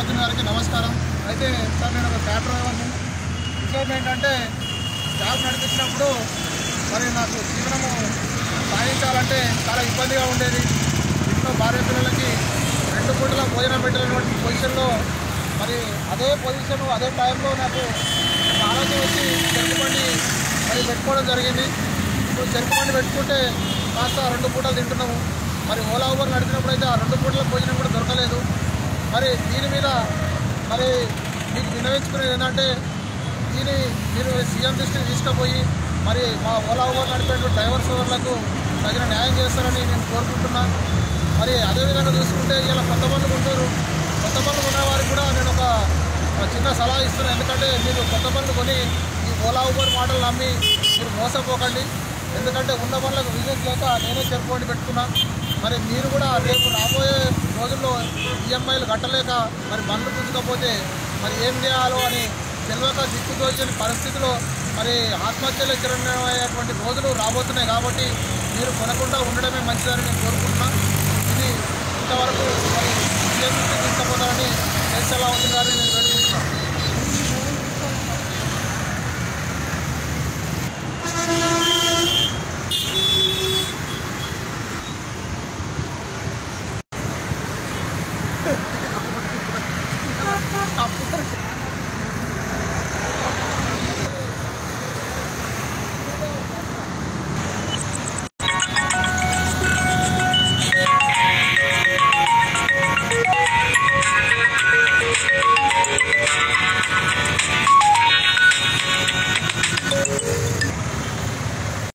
కేశలార్జున్ గారికి నమస్కారం అయితే సార్ నేను ఒక క్యాబ్ డ్రైవర్ని విషయం ఏంటంటే క్యాబ్ నడిపించినప్పుడు మరి నాకు జీవనము సాగించాలంటే చాలా ఇబ్బందిగా ఉండేది ఇంట్లో భార్య పిల్లలకి రెండు పూటల భోజనం పెట్టినటువంటి పొజిషన్లో మరి అదే పొజిషన్ అదే టైంలో నాకు ఒక ఆలోచన వచ్చి చెరుకు బండి మరి పెట్టుకోవడం జరిగింది ఇప్పుడు చెరుకు బండి పెట్టుకుంటే కాస్త రెండు పూటలు తింటున్నాము మరి ఓలా ఊబర్ నడిపినప్పుడు అయితే ఆ రెండు పూటల భోజనం కూడా దొరకలేదు మరి దీని మీద మరి మీకు విన్నవించుకునేది ఏంటంటే దీని మీరు సీఎం దృష్టికి తీసుకుపోయి మరి మా ఓలా ఊబర్ నడిపేటువంటి డ్రైవర్ సోదరులకు తగిన న్యాయం చేస్తారని నేను కోరుకుంటున్నాను మరి అదేవిధంగా చూసుకుంటే ఇలా కొత్త బండ్లు కొంటారు కొత్త బండ్లు కొనే వారికి కూడా నేను ఒక ఒక చిన్న సలహా ఇస్తున్నాను ఎందుకంటే మీరు కొత్త బండ్లు కొని ఈ ఓలా ఊబర్ మాటలు నమ్మి మీరు మోసపోకండి ఎందుకంటే ఉన్న బండ్లకు విజిట్ లేక నేనే చెరుపుకొని పెట్టుకున్నా మరి మీరు కూడా రేపు రాబోయే రోజుల్లో ఈఎంఐలు కట్టలేక మరి బండ్లు పుచ్చుకపోతే మరి ఏం చేయాలో అని తెలియక దిక్కుతోచని పరిస్థితిలో మరి ఆత్మహత్యలు చిరణ్యమయ్యేటువంటి రోజులు రాబోతున్నాయి కాబట్టి మీరు కొనకుండా ఉండడమే మంచిదని నేను కోరుకుంటున్నాను ఇది ఇంతవరకు మరి సీఎం దృష్టికి తీసుకుపోతారని కేసీఆర్ గారిని నేను వేడుకుంటున్నాను